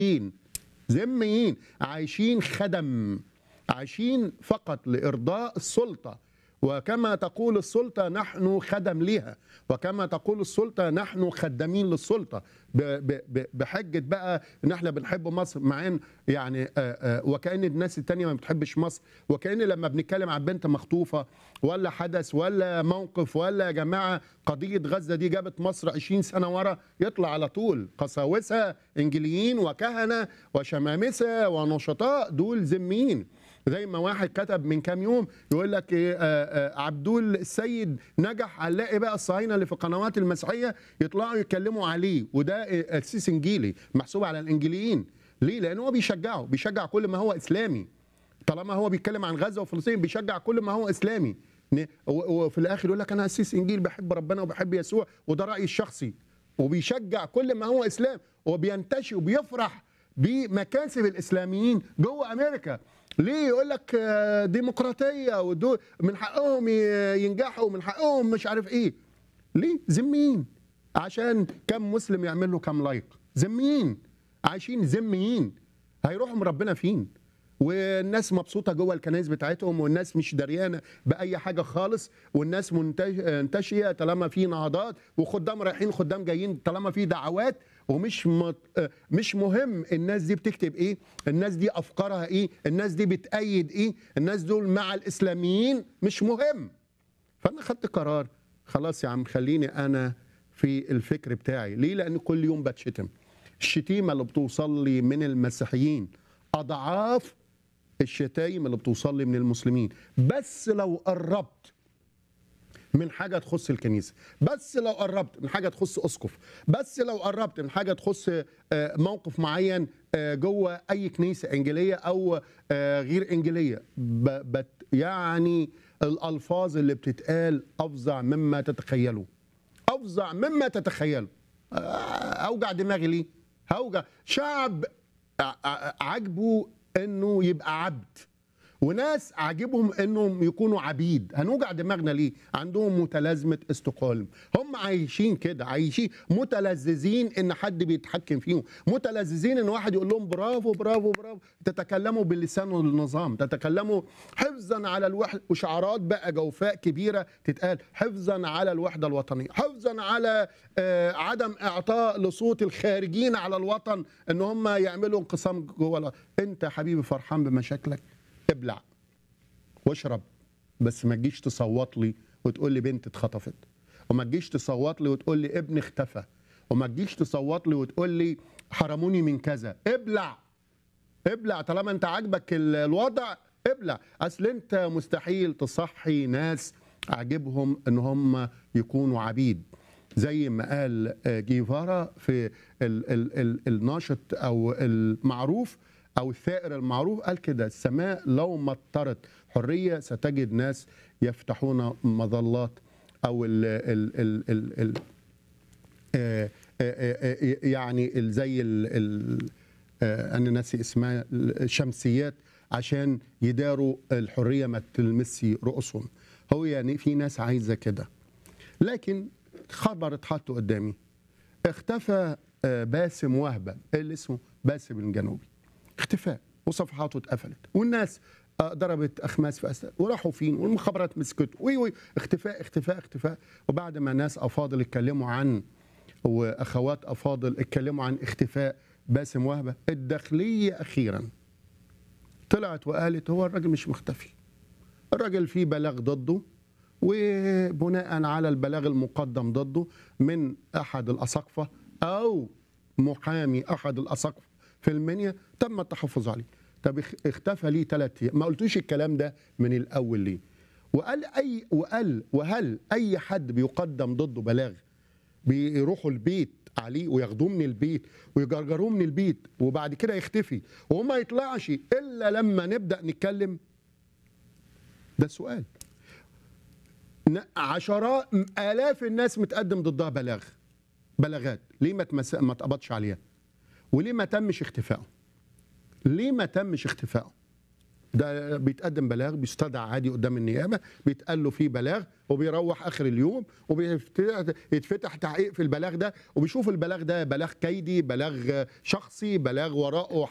ذميين ذميين عايشين خدم عايشين فقط لإرضاء السلطة وكما تقول السلطة نحن خدم لها وكما تقول السلطة نحن خدامين للسلطة ب- ب- ب- بحجة بقى ان احنا بنحب مصر مع ان يعني آه، آه، وكأن الناس التانية ما بتحبش مصر وكأن لما بنتكلم عن بنت مخطوفة ولا حدث ولا موقف ولا يا جماعة قضية غزة دي جابت مصر 20 سنة ورا يطلع على طول قساوسة انجليين وكهنة وشمامسة ونشطاء دول ذميين زي ما واحد كتب من كام يوم يقول لك إيه آه، آه، عبدول السيد نجح هنلاقي بقى الصهاينه اللي في القنوات المسيحيه يطلعوا يتكلموا عليه وده آه، قسيس انجيلي محسوب على الانجيليين ليه؟ لان هو بيشجعه بيشجع كل ما هو اسلامي طالما هو بيتكلم عن غزه وفلسطين بيشجع كل ما هو اسلامي ن- و- وفي الاخر يقول لك انا قسيس انجيل بحب ربنا وبحب يسوع وده رايي الشخصي وبيشجع كل ما هو اسلام وبينتشي وبيفرح بمكاسب الاسلاميين جوه امريكا ليه يقول لك آه، ديمقراطيه ودول من حقهم ي- ينجحوا من حقهم مش عارف ايه ليه ذميين عشان كم مسلم يعمل له كم لايك ذميين عايشين ذميين هيروحوا من ربنا فين والناس مبسوطه جوه الكنائس بتاعتهم والناس مش دريانه باي حاجه خالص والناس منتش- منتشيه طالما في نهضات وخدام رايحين خدام جايين طالما في دعوات ومش مط... آه، مش مهم الناس دي بتكتب ايه الناس دي افكارها ايه الناس دي بتأيد ايه الناس دول مع الاسلاميين مش مهم فانا خدت قرار خلاص يا عم خليني انا في الفكر بتاعي ليه لان كل يوم بتشتم الشتيمه اللي بتوصل لي من المسيحيين اضعاف الشتايم اللي بتوصل لي من المسلمين بس لو قربت من حاجه تخص الكنيسه بس لو قربت من حاجه تخص اسقف بس لو قربت من حاجه تخص آه، موقف معين آه، جوه اي كنيسه انجيليه او آه، غير انجيليه ب- بت يعني الالفاظ اللي بتتقال افظع مما تتخيلوا افظع مما تتخيلوا آه، اوجع دماغي ليه هوجع شعب ع- ع- عاجبه انه يبقى عبد وناس عاجبهم انهم يكونوا عبيد هنوجع دماغنا ليه عندهم متلازمه استقلال هم عايشين كده عايشين متلذذين ان حد بيتحكم فيهم متلذذين ان واحد يقول لهم برافو برافو برافو تتكلموا باللسان والنظام تتكلموا حفظا على الوحده وشعارات بقى جوفاء كبيره تتقال حفظا على الوحده الوطنيه حفظا على آه، عدم اعطاء لصوت الخارجين على الوطن ان هم يعملوا انقسام جوه الوطن. انت يا حبيبي فرحان بمشاكلك ابلع واشرب بس ما تجيش تصوت لي وتقول لي بنت اتخطفت وما تجيش تصوت لي وتقول لي ابن اختفى وما تجيش تصوت لي وتقول لي حرموني من كذا ابلع ابلع طالما انت عاجبك ال- الوضع ابلع اصل انت مستحيل تصحي ناس عاجبهم ان هم يكونوا عبيد زي ما قال آه، جيفارا في ال ال ال الناشط او المعروف او الثائر المعروف قال كده السماء لو مطرت حريه ستجد ناس يفتحون مظلات او ال ال ال ال ال آه، آه، آه، يعني ال- زي ال ال آه، انا ناسي اسمها الشمسيات عشان يداروا الحريه ما تلمسي رؤوسهم هو يعني في ناس عايزه كده لكن خبر اتحط قدامي اختفى آه، باسم وهبه اللي اسمه باسم الجنوبي اختفاء وصفحاته اتقفلت والناس آه، ضربت اخماس في اسد وراحوا فين والمخابرات مسكته وي وي اختفاء اختفاء اختفاء وبعد ما ناس افاضل اتكلموا عن واخوات افاضل اتكلموا عن اختفاء باسم وهبه الداخليه اخيرا طلعت وقالت هو الراجل مش مختفي الراجل فيه بلاغ ضده وبناء على البلاغ المقدم ضده من احد الاساقفه او محامي احد الاساقفه في المنيا تم التحفظ عليه طب اخ- اختفى ليه ثلاث ايام ما قلتوش الكلام ده من الاول ليه وقال اي وقال وهل اي حد بيقدم ضده بلاغ بيروحوا البيت عليه وياخدوه من البيت ويجرجروه من البيت وبعد كده يختفي وما يطلعش الا لما نبدا نتكلم ده سؤال ن- عشرات الاف الناس متقدم ضدها بلاغ بلاغات ليه ما تمس... ما اتقبضش عليها وليه ما تمش اختفائه ليه ما تمش اختفائه ده بيتقدم بلاغ بيستدعى عادي قدام النيابه بيتقال له في بلاغ وبيروح اخر اليوم وبيتفتح تحقيق في البلاغ ده وبيشوف البلاغ ده بلاغ كيدي بلاغ شخصي بلاغ وراءه